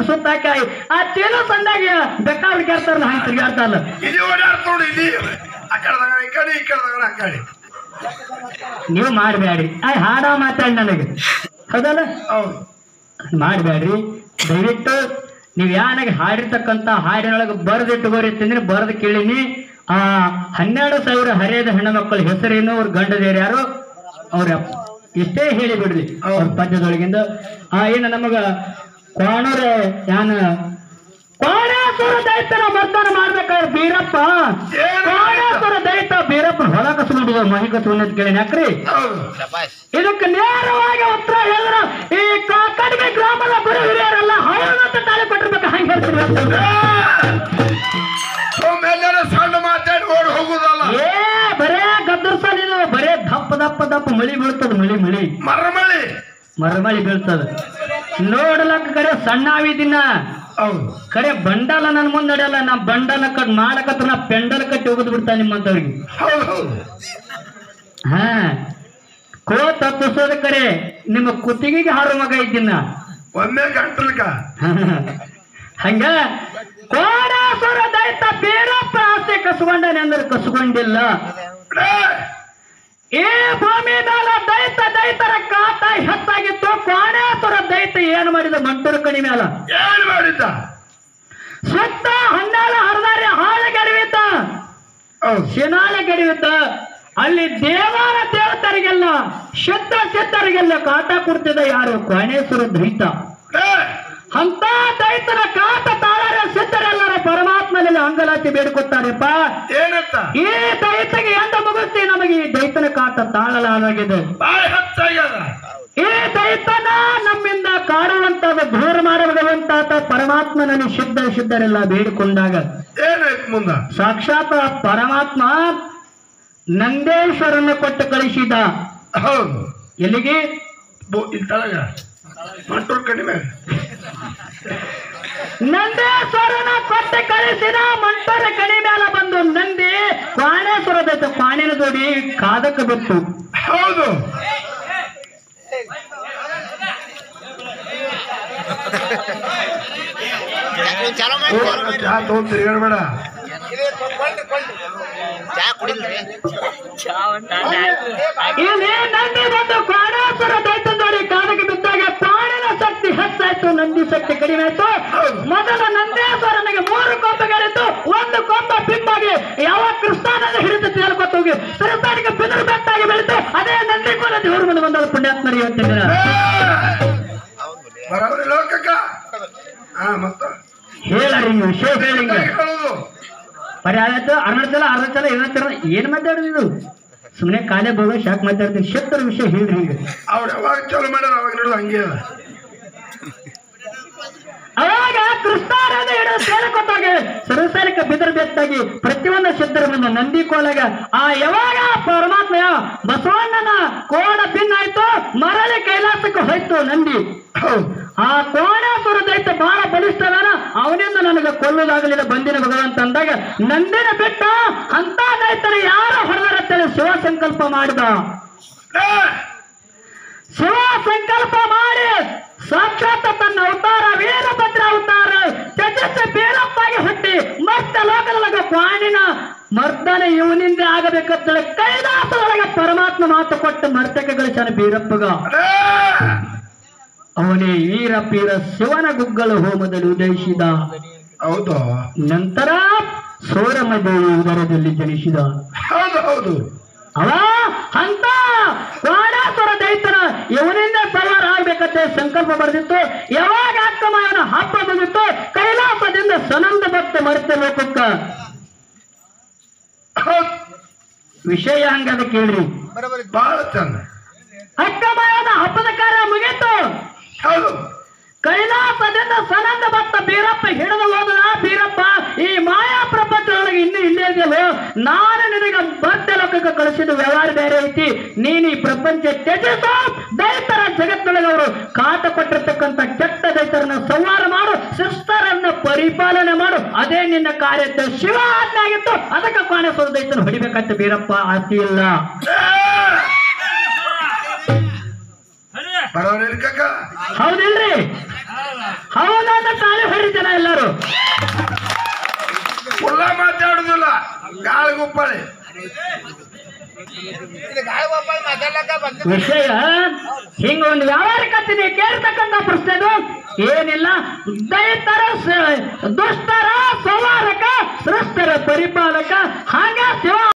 ಸುತ್ತಾಕ ಆ ತೇಲು ಸಂದಾಗ ಬೆಕ್ಕ ಹುಡುಕ್ಯಾಡ್ತಾರಲ್ಲ ಹಂಗೆ ತಿರ್ಗಾಡ್ತಾರಲ್ಲ ಇದು ಓಡಾಡ್ತ ನೋಡಿ ಇಲ್ಲಿ ಆ ಕಡೆದಾಗ ಈ ಕಡೆ ಈ ಕಡೆದಾಗ ಆ ಕಡೆ ನೀವು ಮಾಡಬೇಡ್ರಿ ಆ ಹಾಡ ಮಾತಾಡಿ ನನಗೆ ಹೌದಲ್ಲ ಹೌದು ಮಾಡಬೇಡ್ರಿ ದಯವಿಟ್ಟು ನೀವು ಯಾನಾಗ ಹಾಡಿರ್ತಕ್ಕಂಥ ಹಾಡಿನೊಳಗೆ ಬರೆದಿಟ್ಟುಗೋರಿ ಅಂತಂದ್ರೆ ಬರೆದು ಕೇಳಿನಿ ಆ ಹನ್ನೆರಡು ಸಾವಿರ ಹರಿಯದ ಹೆಣ್ಣು ಮಕ್ಕಳ ಹೆಸರೇನು ಅವ್ರ ಗಂಡದೇರು ಯಾರು ಅವ್ರ ಇಷ್ಟೇ ಹೇಳಿ ಬಿಡ್ರಿ ಅವ್ರ ಪದ್ಯದೊಳಗಿಂದ ಆ ಏನು ನಮಗ ಕೋಣರ ಯಾನ ಕೋಣಾಸುರ ದೈತ್ಯನ ಮರ್ದನ ಮಾಡ್ಬೇಕಾದ್ರೆ ಬೀರಪ್ಪ ಕೋಣಾಸುರ ದೈತ ಬೀರಪ್ಪ ಹೊಲ ಕಸ್ಕೊಂಡಿದ್ದ ಮಹಿ ಕಸ್ಕೊಂಡ್ ಕೇಳಿನ ಯಾಕ್ರಿ ಹೌದು ಇದಕ್ಕೆ ನೇರವಾಗಿ ಉತ್ತರ ಹೇಳಿದ್ರ ಈ ಕ- ಕಡಿಮೆ ಗ್ರಾಮದ ಗುರು ಹಿರಿಯರೆಲ್ಲ ಹೌದಂತ ತಾಳಿ ಕೊಟ್ಟಿರ್ಬೇಕು ಹಂಗೆ ಹೇಳ್ತೀವಿ ಅಂತ. ಒಮ್ಮೆಲ್ಲರೂ ಸಣ್ಣ ಮಾತಾಡಿ ಓಡಿ ಹೋಗುದಲ್ಲ ಏ ಬರೇ ಗದ್ದರ್ಸಲ್ ಇದು ಬರೇ ದಪ್ಪ ದಪ್ಪ ದಪ್ಪ ಮಳಿ ಬೀಳ್ತದ ಮಳಿ ಮಳಿ ಮರಮಳಿ ಮರಮಳಿ ಬೀಳ್ತದ ನೋಡ್ಲಕ್ಕ ಕರೆ ಸಣ್ಣವಿದಿನ ಹೌದು ಕರೆ ಬಂಡಲ ನನ್ ಮುಂದೆ ನಡೆಯಲ್ಲ ನಾ ಬಂಡಲ ಕಟ್ ಮಾಡಕತ್ರ ನಾ ಪೆಂಡಲ್ ಕಟ್ಟಿ ಹೋಗುದ್ ಬಿಡ್ತಾ ನಿಮ್ಮಂತವ್ರಿಗೆ ಹೌದು ಹೌದು ಹಾ ಕೋ ತಪ್ಪಿಸೋದ ಕರೆ ನಿಮ್ಮ ಕುತ್ತಿಗೆಗೆ ಹಾರು ಮಗ ಇದ್ದಿನ ಒಮ್ಮೆ ಗಂಟಲ್ಕ ಹಂಗ ಕೋಡಾಸುರ ದೈತ ಬೀರಪ್ಪ ಆಸ್ತಿ ಕಸ್ಕೊಂಡನೆ ಅಂದ್ರೆ ಕಸ್ಕೊಂಡಿಲ್ಲ ಈ ಭೂಮಿ ಮೇಲೆ ದೈತ ದೈತರ ಕಾಟ ಹೆಚ್ಚಾಗಿತ್ತು ಕೋಣಾಸುರ ದೈತ ಏನ್ ಮಾಡಿದ ಮಂಟೂರು ಕಣಿ ಮೇಲ ಏನ್ ಮಾಡಿದ್ದ ಸುತ್ತ ಹನ್ನೆರಡು ಹರದಾರಿ ಹಾಳೆಗರಿವಿದ್ದ ಹೌದು ಶಿನಾಳೆಗರಿವಿದ್ದ ಅಲ್ಲಿ ದೇವಾರ ದೇವತರಿಗೆಲ್ಲ ಶುದ್ಧ ಸಿದ್ಧರಿಗೆಲ್ಲ ಕಾಟ ಕೊಡ್ತಿದ್ದ ಯಾರು ಕೋಣೇಶ್ವರ ದೈತ ಏ, ಅಂತ ದೈತರ ಕಾಟ ತಾಳರ ಸಿದ್ಧರೆಲ್ಲರ ಪರಮಾತ್ಮನಲ್ಲಿ ಅಂಗಲಾತಿ ಬೇಡಿಕೊಡ್ತಾರೆಪ್ಪ ಏನಂತ ಈ ದೈತಗೆ ಎಂದ ಮುಗಿಸ್ತಿ ನಮಗೆ ಈ ದೈತನ ಕಾಟ ತಾಳಲಾಗಿದೆ ಬಾಯಿ ಹತ್ತಾಗ್ಯದ ಈ ದೈತನ ನಮ್ಮಿಂದ ಕಾಡುವಂತಾದ ದೂರ ಮಾಡುವಂತಾದ ಪರಮಾತ್ಮನನ್ನು ಶುದ್ಧ ಶುದ್ಧರೆಲ್ಲ ಬೇಡಿಕೊಂಡಾಗ ಏನಾಯ್ತು ಮುಂದ ಸಾಕ್ಷಾತ್ ಆ ಪರಮಾತ್ಮ ನಂದೇಶ್ವರನ್ನು ಕೊಟ್ಟು ಕಳಿಸಿದ ಹೌದು ಎಲ್ಲಿಗೆ ಬೋ- ಇಲ್ಲಿ ತಳಗ ಮಂಟೂರ್ ಕಡಿಮೆ ನಂದೇಶ್ವರನ ಕೊಟ್ಟು ಕಳಿಸಿದ ಮಂಟರ ಕಣಿ ಮೇಲೆ ಬಂದು ನಂದಿ ಕ್ವಾಣೇಶ್ವರ ದೈತ ಕ್ವಾಣಿನ ಜೋಡಿ ಕಾದಕ್ಕೆ ಬಿತ್ತು ಹೌದು ಚಾಲೋ ಮಾಡಿ ಓ, ನಾ ಚಾ ತಗೊಂಡ್ ತಿರ್ಗಾಡ್ಬೇಡ ಚಾ ಕುಡಿಲ್ರಿ ಇಲ್ಲಿ ನಂದಿ ಬಂದು ಕ್ವಾಣೇಶ್ವರ ದೈತ ಜೋಡಿ ಕಾದಕ್ಕೆ ಬಿದ್ದಾಗ ಕ್ವಾಣಿನ ಶಕ್ತಿ ಹೆಚ್ಚಾಯ್ತು ನಂದಿ ಶಕ್ತಿ ಕಡಿಮೆ ಆಯ್ತು ಮೊದಲ ನಂದೇಶ್ವರನಿಗೆ ಮೂರು ಕೊಂಬೆಗಳಿತ್ತು ಒಂದು ಕೊಂಬ ಬಿಂಬಾಗಿ ಯಾವ ಕೃಷ್ಣನನ್ನು ಹಿಡಿದು ತೇಲ್ಕೊತ ಹೋಗಿ ಸರಸಾರಿಗೆ ಬಿದಿರು ಬೆಟ್ಟಾಗಿ ಬೆಳೀತು ಅದೇ ನಂದಿ ಕೋಲ ದೇವ್ರ ಮುಂದೆ ಬಂದ ಪುಣ್ಯಾತ್ಮ ನಡೆಯುವಂತಿದ್ದೀರ ಬರೋರಿ ಲೋಕಕ್ಕ ಹಾ ಮತ್ತ ಹೇಳರಿ ನೀವು ವಿಷಯ ಹೇಳಿಂಗ ಹೇಳುದು ಬರೀ ಆಯ್ತು ಅರ್ಧ ಸಲ ಅರ್ಧ ಸಲ ಏನಂತಾರ ಏನ್ ಮಾತಾಡಿದ್ರು ಸುಮ್ಮನೆ ಕಾಲೇ ಬೋಗ ಶಾಕ್ ಮಾತಾಡ್ತೀನಿ ಶಕ್ತರ ವಿಷಯ ಹೇಳ್ರಿ ಈಗ ಅವ್ರು ಯಾವಾಗ ಚಾಲು ಮಾಡ್ಯಾರ ಅವಾಗ ನೋಡುದು ಹಂಗೆ ಅದ ಅವಾಗ ಕೃಷ್ಣಾರಾಧ ಹಿಡಿದು ಸೇರಿಕೊಟ್ಟಾಗ ಸರಸಾರಿಕ ಬಿದರ್ ಬೆತ್ತಾಗಿ ಪ್ರತಿಯೊಂದು ಸಿದ್ಧರ ಮುಂದೆ ನಂದಿ ಕೋಲಾಗ ಆ ಯಾವಾಗ ಪರಮಾತ್ಮ ಯಾವ ಬಸವಣ್ಣನ ಕೋಣ ಭಿನ್ನಾಯ್ತು ಮರಳಿ ಕೈಲಾಸಕ್ಕೆ ಹೋಯ್ತು ನಂದಿ ಹೌದು ಆ ಕೋಣಾಸುರ ದೈತ ಬಹಳ ಬಲಿಷ್ಠದಾನ ಅವನಿಂದ ನನಗೆ ಕೊಲ್ಲುದಾಗಲಿಲ್ಲ ಬಂದಿನ ಭಗವಂತ ಅಂದಾಗ ನಂದಿನ ಬಿಟ್ಟ ಅಂತ ದೈತನ ಯಾರು ಹೊರದರತ್ತೇಳಿ ಶಿವ ಸಂಕಲ್ಪ ಮಾಡಿದ ಏ, ಶಿವ ಸಂಕಲ್ಪ ಮಾಡಿ ಸಾಕ್ಷಾತ್ ತನ್ನ ಅವತಾರ ವೀರಭದ್ರ ಅವತಾರ ತೇಜಸ್ವಿ ಬೀರಪ್ಪಾಗಿ ಹುಟ್ಟಿ ಮರ್ತ ಲೋಕದೊಳಗ ಕ್ವಾಣಿನ ಮರ್ದನ ಇವನಿಂದ ಆಗಬೇಕಂತೇಳಿ ಕೈಲಾಸದೊಳಗೆ ಪರಮಾತ್ಮ ಮಾತು ಕೊಟ್ಟು ಮರ್ತಕ್ಕೆ ಗಳಿಸಾನ ಬೀರಪ್ಪಗ ಏ, ಅವನೇ ವೀರ ಪೀರ ಶಿವನ ಗುಗ್ಗಳ ಹೋಮದಲ್ಲಿ ಉದಯಿಸಿದ ಹೌದು ನಂತರ ಸೋರಮದೇವಿ ಉದರದಲ್ಲಿ ಜನಿಸಿದ ಹೌದು ಹೌದು ಅವ ಅಂತ ಕ್ವಾಡಾಸುರ ದೈತನ ಇವನಿಂದ ಸವಾರ ಆಗ್ಬೇಕಂತ ಸಂಕಲ್ಪ ಬರೆದಿತ್ತು ಯಾವಾಗ ಅಕ್ಕಮಾಯನ ಹಬ್ಬ ಬಂದಿತ್ತು ಕೈಲಾಸದಿಂದ ಸನಂದ ಭಕ್ತ ಮರೆತ ಲೋಕಕ್ಕ ಹೌದು ವಿಷಯ ಹಂಗದ ಕೇಳ್ರಿ ಬಹಳ ಚಂದ ಅಕ್ಕಮಾಯನ ಹಬ್ಬದ ಕಾರ್ಯ ಮುಗೀತು ಹೌದು ಕೈಲಾಸದಿಂದ ಸನಂದ ಭಕ್ತ ಬೀರಪ್ಪ ಹಿಡಿದು ಹೋದ ಬೀರಪ್ಪ ಈ ಮಾಯಾ ಪ್ರಪಂಚದೊಳಗೆ ಇನ್ನೂ ಇಲ್ಲೇ ಇದೆಯಲ್ಲ ನಾನು ನಿನಗೆ ಭಕ್ತ ಲೋಕಕ್ಕೆ ಕಳಿಸಿದ ವ್ಯವಹಾರ ಬೇರೆ ಐತಿ ನೀನು ಈ ಪ್ರಪಂಚ ತ್ಯಜಿಸು ದೈತರ ಜಗತ್ತೊಳಗೆ ಅವರು ಕಾಟ ಕೊಟ್ಟಿರ್ತಕ್ಕಂಥ ಕೆಟ್ಟ ದೈತರನ್ನ ಸಂಹಾರ ಮಾಡು ಶಿಸ್ತರನ್ನ ಪರಿಪಾಲನೆ ಮಾಡು ಅದೇ ನಿನ್ನ ಕಾರ್ಯ ಅಂತ ಶಿವ ಆಜ್ಞೆ ಆಗಿತ್ತು ಅದಕ್ಕೆ ಕಾಣಿಸೋದು ದೈತನ ಹೊಡಿಬೇಕಂತ ಬೀರಪ್ಪ ಆಸ್ತಿ ಇಲ್ಲ ಬರೋರಿ ಕಕ್ಕ ಹೌದಿಲ್ರಿ ಹೌದಂತ ತಾಳಿ ಮಾತಾಡುದಿಲ್ಲ ಗಾಳಿಗುಪ್ಪಳಿ ವಿಷಯ ಹಿಂಗ ಒಂದು ವ್ಯವಹಾರಕತ್ತಿದೆ ಕೇಳ್ತಕ್ಕಂತ ಪ್ರಶ್ನೆ ಅದು ಏನಿಲ್ಲ ದೈತರ ಸ- ದುಷ್ಟರ ಸವಾರಕ ಸೃಷ್ಟರ ಪರಿಪಾಲಕ ಹಾಗ ಶಿವ